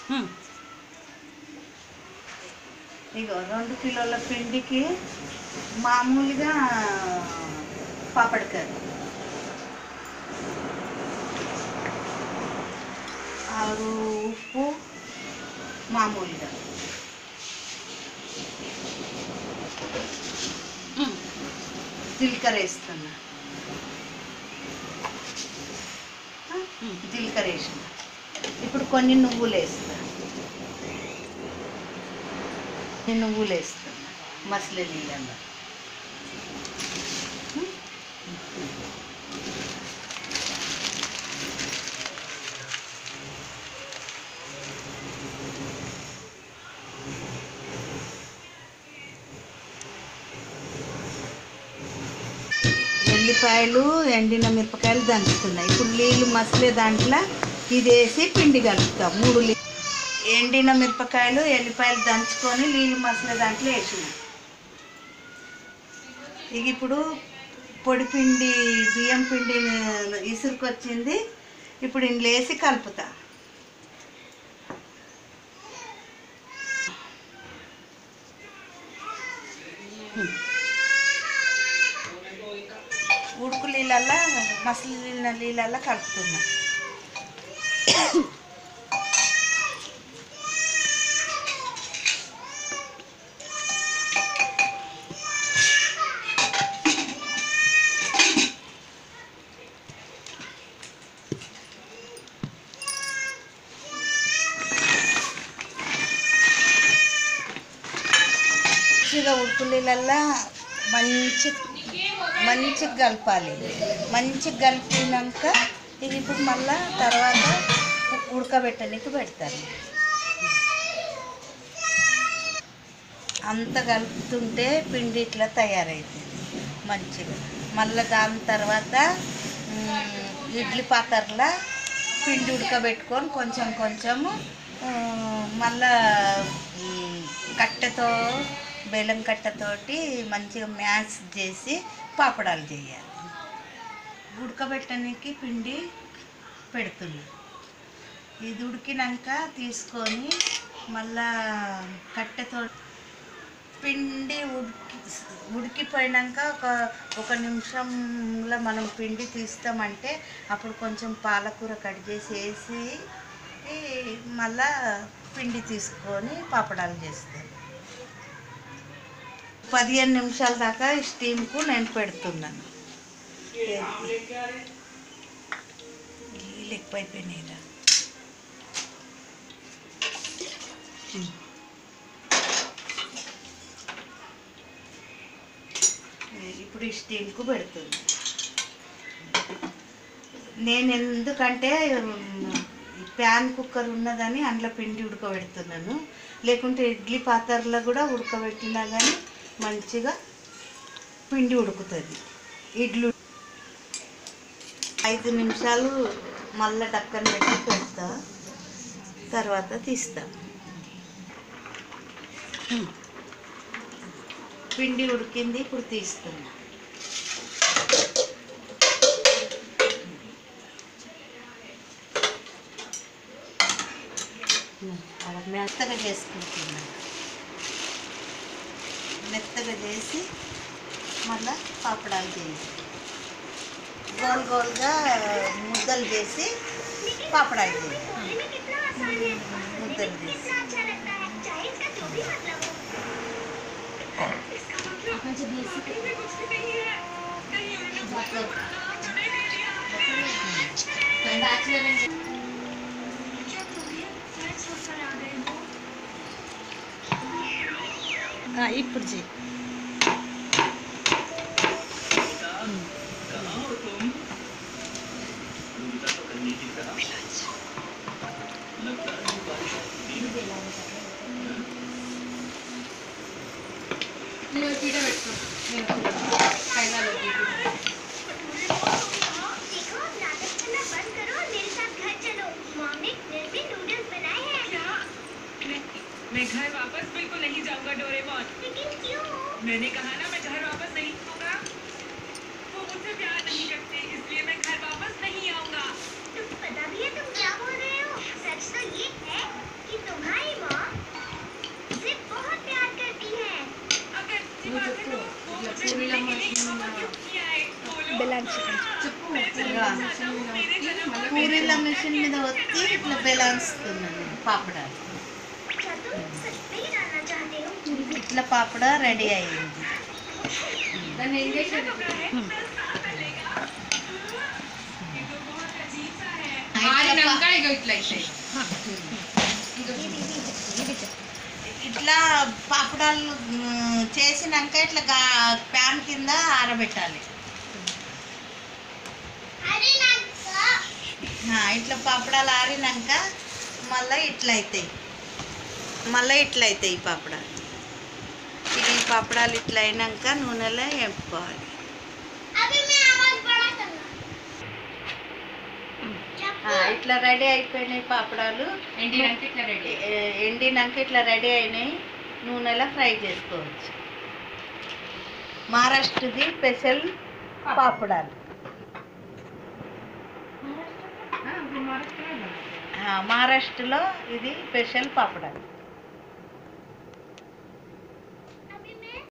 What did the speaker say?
హ్మ్. ఇగో రెండు కిలోల పిండికి మామూలుగా పాపడికాయ ఆరు ఉప్పు మామూలుగా హ్మ్. జీలకర్ర వేస్తున్నా ఉమ్. జీలకర్ర వేసిన ఇప్పుడు కొన్ని నువ్వులు వేస్తా కొన్ని నువ్వులు వేస్తున్నా మసలి నీళ్ళల్లో ఎల్లిపాయలు ఎండిన మిరపకాయలు దంచుతున్నాయి ఇప్పుడు నీళ్ళు మసలే దాంట్లో ఇది వేసి పిండి కలుపుతాం మూడు లీ ఎండిన మిరపకాయలు ఎల్లిపాయలు దంచుకొని నీళ్ళు మసలే దాంట్లో వేసిన ఇక ఇప్పుడు పొడి పిండి బియ్యం పిండి ఇసురుకొచ్చింది ఇప్పుడు ఇందులో వేసి కలుపుతా ఉడుకు నీళ్ళల్లో మసలిన నీళ్ళల్లో కలుపుతున్నా మంచిగా ఉడుకు నీళ్ళల్లో మంచి మంచిగా కలపాలి మంచిగా కలిపినాక ఇది ఇప్పుడు మళ్ళా తర్వాత ఉడకబెట్టడానికి పెడతారు అంత కలుపుతుంటే పిండి ఇట్లా తయారవుతుంది మంచిగా మళ్ళీ దాని తర్వాత మ్, ఇడ్లీ పాత్రలో పిండి ఉడకబెట్టుకొని కొంచెం కొంచెము ఆ, మళ్ళా ఈ కట్టెతో బెల్లం కట్టెతోటి మంచిగా మ్యాష్ చేసి పాపడాలు చేయాలి ఉడకబెట్టడానికి పిండి పెడుతున్నా ఇది ఉడికినాక తీసుకొని మళ్ళా కట్టెతో పిండి ఉడికి ఉడికిపోయినాక ఒక ఒక నిమిషంలో మనం పిండి తీస్తామంటే అప్పుడు కొంచెం పాలకూర కట్ చేసి వేసి ఈ మళ్ళా పిండి తీసుకొని పాపడాలు చేస్తాను పదిహేను నిమిషాల దాకా ఈ స్టీమ్కు నేను పెడుతున్నాను నీళ్ళు ఎక్కువైపోయినాయిరా ఇప్పుడు ఈ స్టీమ్కు పెడుతుంది నేను ఎందుకంటే ఉమ్, ఈ ప్యాన్ కుక్కర్ ఉన్నదని అందులో పిండి ఉడకబెడుతున్నాను లేకుంటే ఇడ్లీ పాత్రలో కూడా ఉడకబెట్టినా కానీ మంచిగా పిండి ఉడుకుతుంది ఇడ్లు ఐదు నిమిషాలు మళ్ళీ డక్కన పెట్టి పెడతా తర్వాత తీస్తా ఉమ్. పిండి ఉడికింది ఇప్పుడు తీస్తున్నా అలా మే- మెత్తగా చేసుకుంటున్నా మెత్తగా చేసి మళ్ళా పాపడాలు చేసి గోల్ గోల్గా ముద్దలు చేసి పాపడాలు చేయాలి ముద్దలు చేసి ఆ, ఇప్పుడు చెయ్యి देखो नाटक करना बंद करो और मेरे साथ घर चलो मॉम ने घर में नूडल्स बनाए हैं मैं मैं घर वापस बिल्कुल नहीं जाऊंगा डोरेमोन लेकिन क्यों मैंने कहा ना मैं घर वापस नहीं आऊंगा वो मुझसे प्यार नहीं करते इसलिए मैं घर वापस नहीं आऊंगा तुम पता भी है तुम क्या बोल रहे हो सच तो ये है कि పూరీల మిషన్ మీద ఒత్తి ఇట్లా బెలాన్స్తున్నాను పాపడాలు क्या तुम सच में ही जानना चाहते हो ఇట్లా పాపడ రెడీ అయింది ఇట్లా పా- ఇట్లా పాపడాలు మ్, చేసినాక ఇట్లా గా ప్యాన్ కింద ఆరబెట్టాలి अरे ఆ, ఇట్లా పాపడాలు ఆరినాక మళ్ళీ ఇట్లా అవుతాయి మళ్ళీ ఇట్లా అవుతాయి ఈ పాపడాలు ఇక ఈ పాపడాలు ఇట్లా అయినాక నూనెలో వేపుకోవాలి अभी मैं आवाज बड़ा करना ఆ, ఇట్లా రెడీ అయిపోయినాయి పాపడాలు ఎండినాక ఇట్లా రెడీ ఏ- ఎండినాక ఇట్లా రెడీ అయినాయి నూనెలో ఫ్రై చేసుకోవచ్చు మహారాష్ట్రది స్పెషల్ పాపడాలు ఆ, మహారాష్ట్రలో ఇది స్పెషల్ పాపడాలు